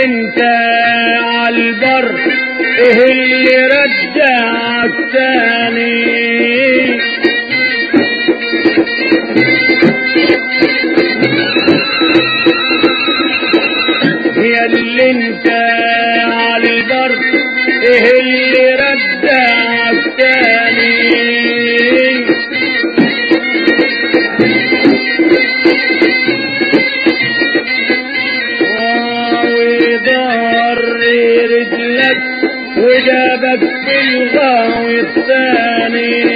اللي انت عالبر ايه اللي رجعك تاني يا اللي انت عالبر ايه اللي رجعك تاني وضر رجلك وجابك في الغاوي الثاني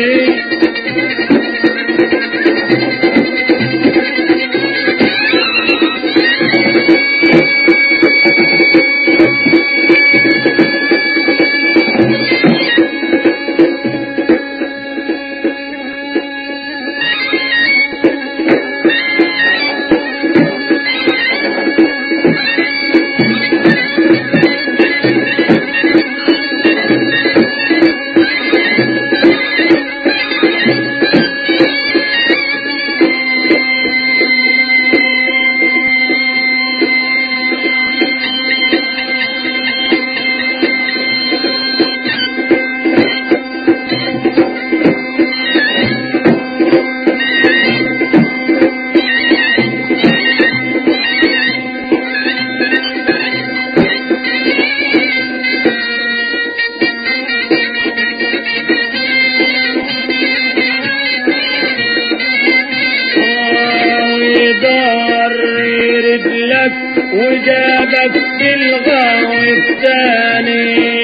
وضر رجلك وجابك في الغاوي الثاني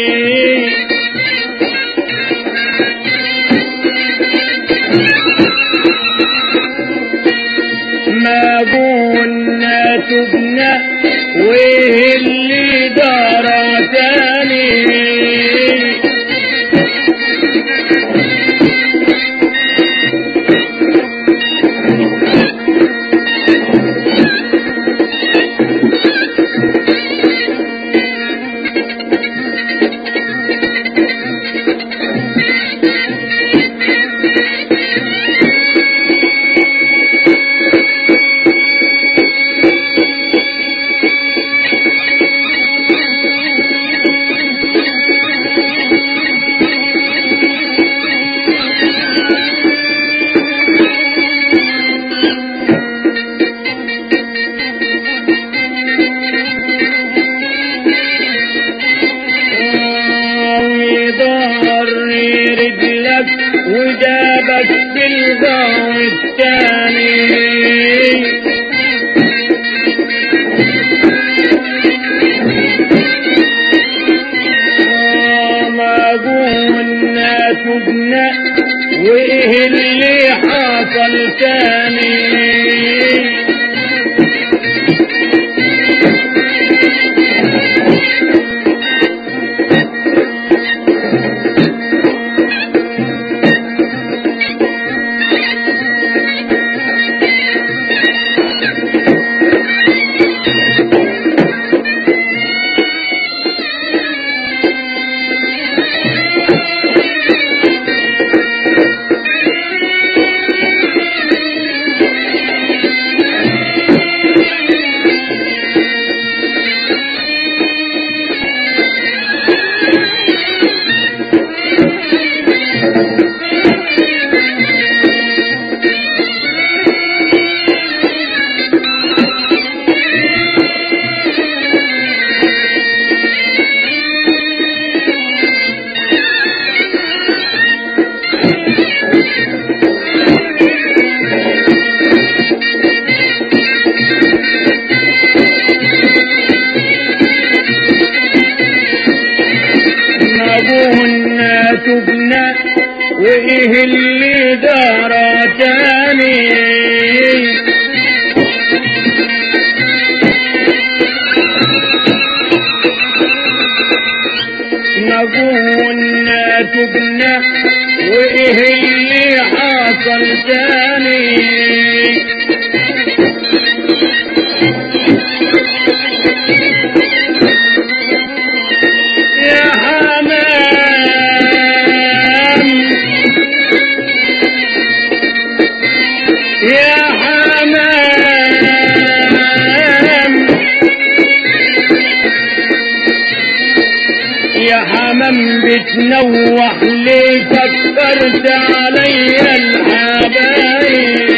ما قلنا تبنى وايه اللي دار تاني وضر رجلك وجابك في الغاوي الثاني ما قلنا تبنى وايه اللي حصل تاني الايام بتنوح ليه فكرت عليا الحبايب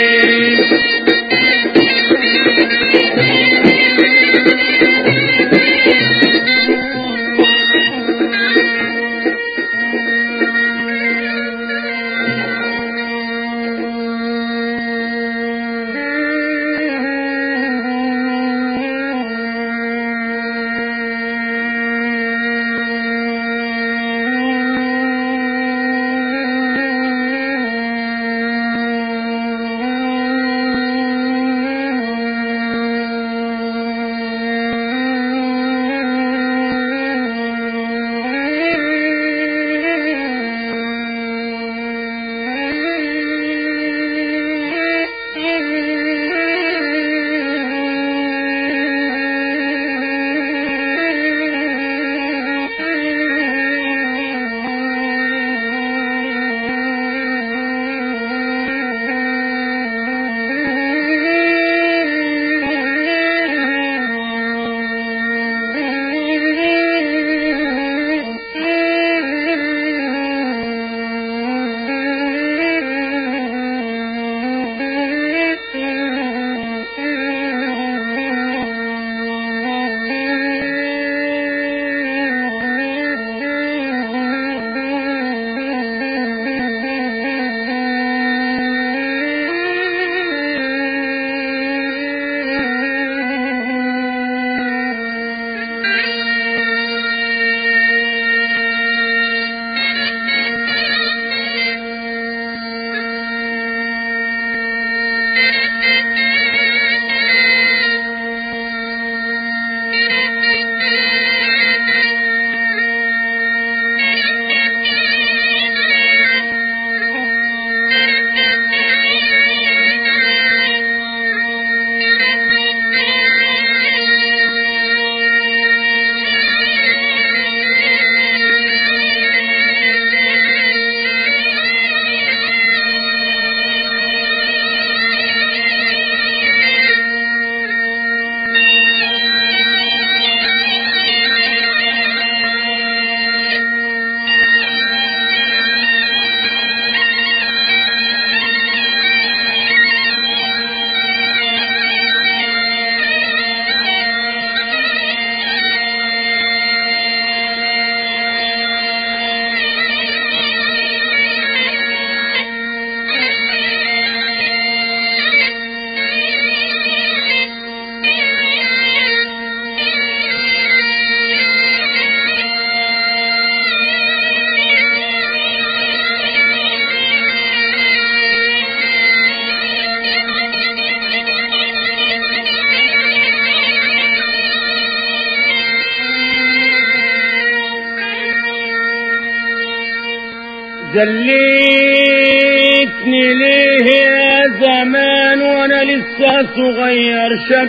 زليتني ليه يا زمان وانا لسه صغير شاب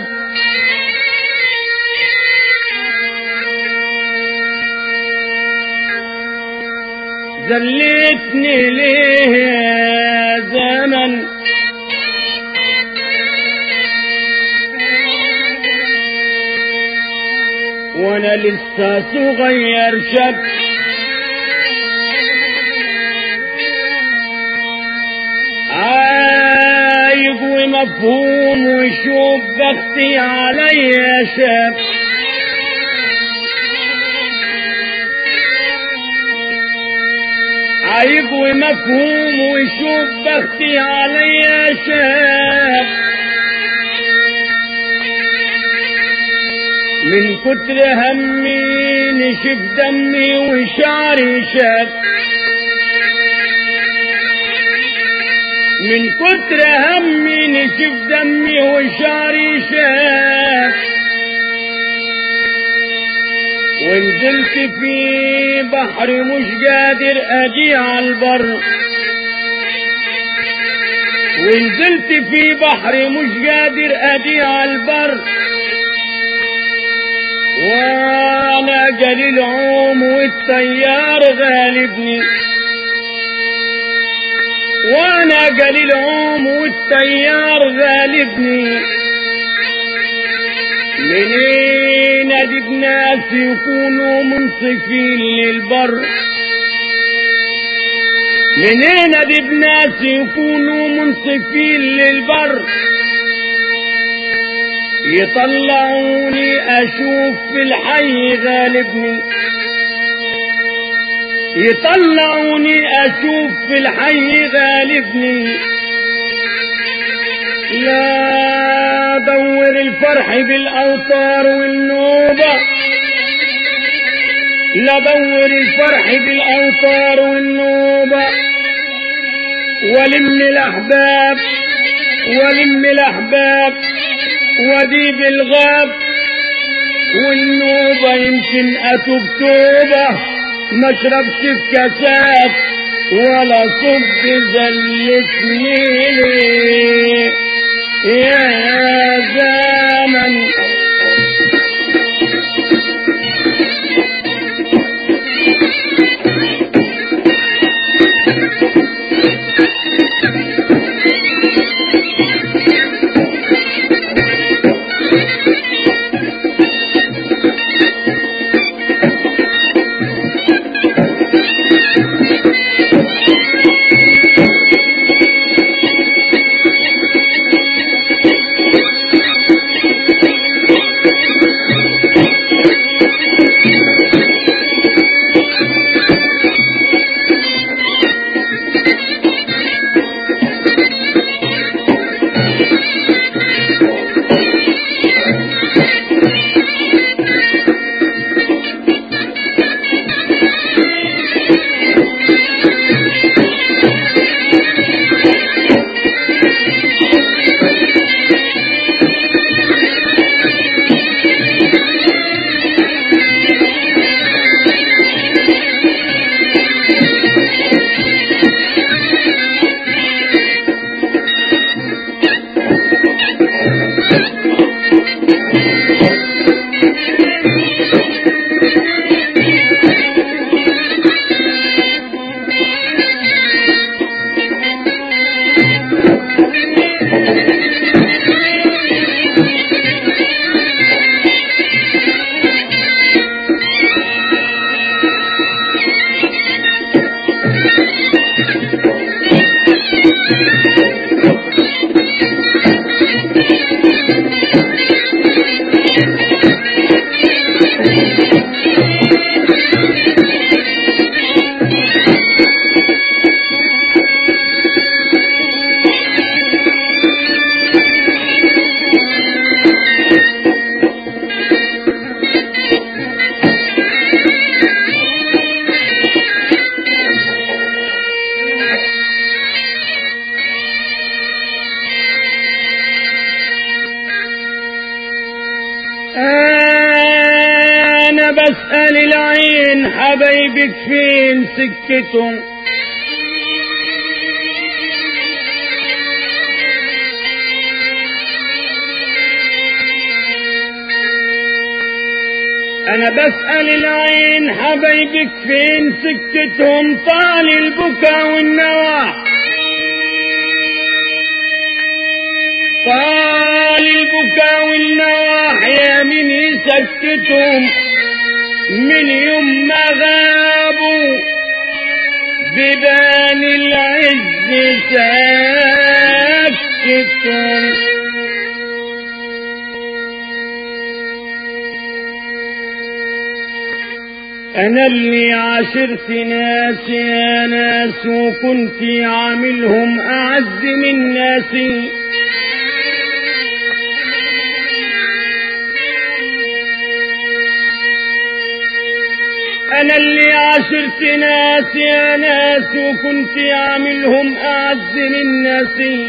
زليتني ليه يا زمن وانا لسه صغير شاب عايق ومفهوم وشوف بختي عليا شاب عيب ومفهوم وشوف بختي عليا شاب من كتر همي نشف دمي وشعري شاب من كتر همي نشف دمي وشعري شاب ونزلت في بحر مش قادر اجي على البر ونزلت في بحر مش قادر اجي على البر وانا قليل عوم والتيار غالبني وانا قليل عوم والتيار غالبني منين دي بناس يكونوا منصفين للبر منين دي بناس يكونوا منصفين للبر يطلعوني اشوف في الحي غالبني يطلعوني اشوف في الحي غالبني لا دور الفرح بالاوتار والنوبة لا دور الفرح بالاوتار والنوبة ولم الاحباب ولم الاحباب وديب الغاب والنوبة يمكن اتوب توبة ما اشربش في كاسات ولا صب زلتني ليه يا زمن انا بسأل العين حبايبك فين سكتهم انا بسأل العين حبايبك فين سكتهم طال البكا والنواح طال البكا والنواح يا من يسكتهم من يوم ما غابوا ببان العز سكتهم انا اللي عاشرت ناس يا ناس وكنت عاملهم اعز من ناسي انا اللي عاشرت ناس يا ناس وكنت عاملهم اعز من ناسي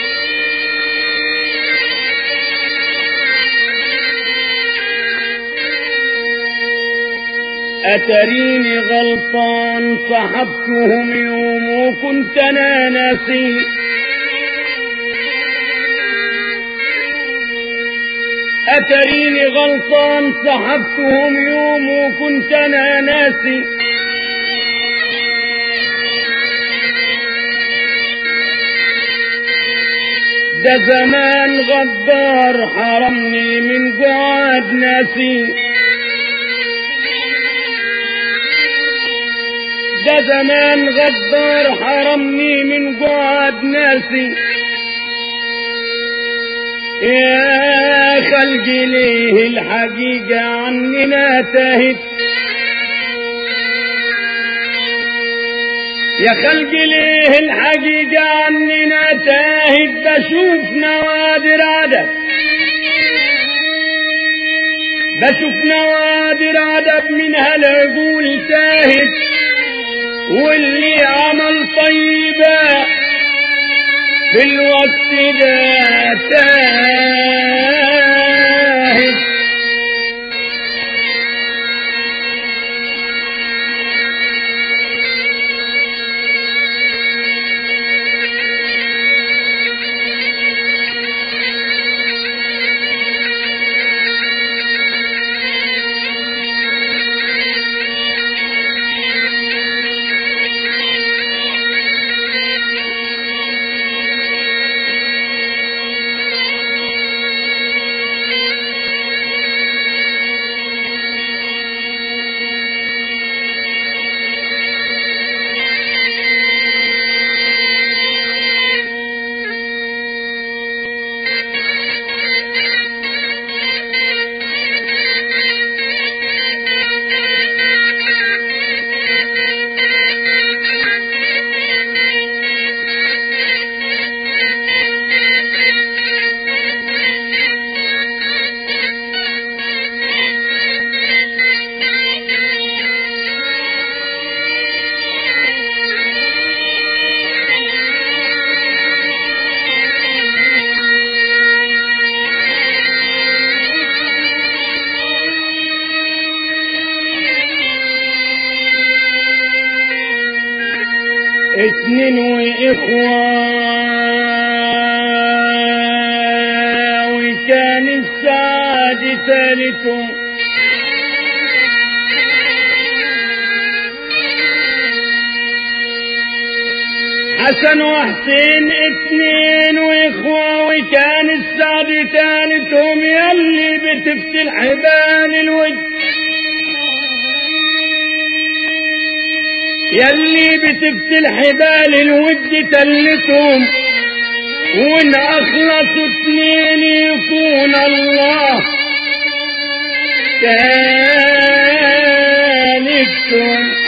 اتريني غلطان صحبتهم يوم وكنت انا ناسي اتريني غلطان صحبتهم يوم وكنت انا ناسي ده زمان غدار حرمني من قعاد ناسي ده زمان غدار حرمني من قعد ناسي يا خلقي ليه الحقيقة عننا تاهت يا خلقي ليه الحقيقة عننا تاهت بشوف نوادر عدد بشوف نوادر عدد من هالعقول تاهت واللي عمل طيبة في الوقت ده تاهت اتنين واخوة وكان السعد ثالثهم حسن وحسين اتنين واخوة وكان السعد ثالثهم يلي بتفتح حبال الوجه يلي بتفتل حبال الود تلتهم وان اخلصوا اتنين يكون الله ثالثهم